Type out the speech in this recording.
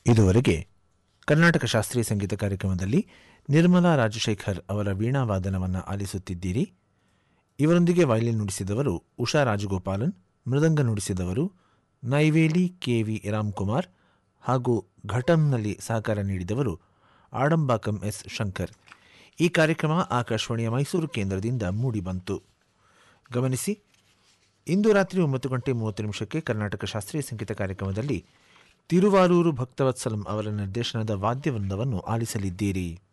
ಇದುವರೆಗೆ ಕರ್ನಾಟಕ ಶಾಸ್ತ್ರೀಯ ಸಂಗೀತ ಕಾರ್ಯಕ್ರಮದಲ್ಲಿ ನಿರ್ಮಲಾ ರಾಜಶೇಖರ್ ಅವರ ವೀಣಾವಾದನವನ್ನು ಆಲಿಸುತ್ತಿದ್ದೀರಿ ಇವರೊಂದಿಗೆ ವಯಲಿನ್ ನುಡಿಸಿದವರು ಉಷಾ ರಾಜಗೋಪಾಲನ್ ಮೃದಂಗ ನುಡಿಸಿದವರು ನೈವೇಲಿ ಕೆವಿ ರಾಮ್ಕುಮಾರ್ ಹಾಗೂ ಘಟಂನಲ್ಲಿ ಸಹಕಾರ ನೀಡಿದವರು ಆಡಂಬಾಕಂ ಎಸ್ ಶಂಕರ್ ಈ ಕಾರ್ಯಕ್ರಮ ಆಕಾಶವಾಣಿಯ ಮೈಸೂರು ಕೇಂದ್ರದಿಂದ ಮೂಡಿಬಂತು ಗಮನಿಸಿ ಇಂದು ರಾತ್ರಿ ಒಂಬತ್ತು ಗಂಟೆ ಮೂವತ್ತು ನಿಮಿಷಕ್ಕೆ ಕರ್ನಾಟಕ ಶಾಸ್ತ್ರೀಯ ಸಂಗೀತ ಕಾರ್ಯಕ್ರಮದಲ್ಲಿ ತಿರುವಾರೂರು ಭಕ್ತವತ್ಸಲಂ ಅವರ ನಿರ್ದೇಶನದ ವಾದ್ಯವೃಂದವನ್ನು ಆಲಿಸಲಿದ್ದೀರಿ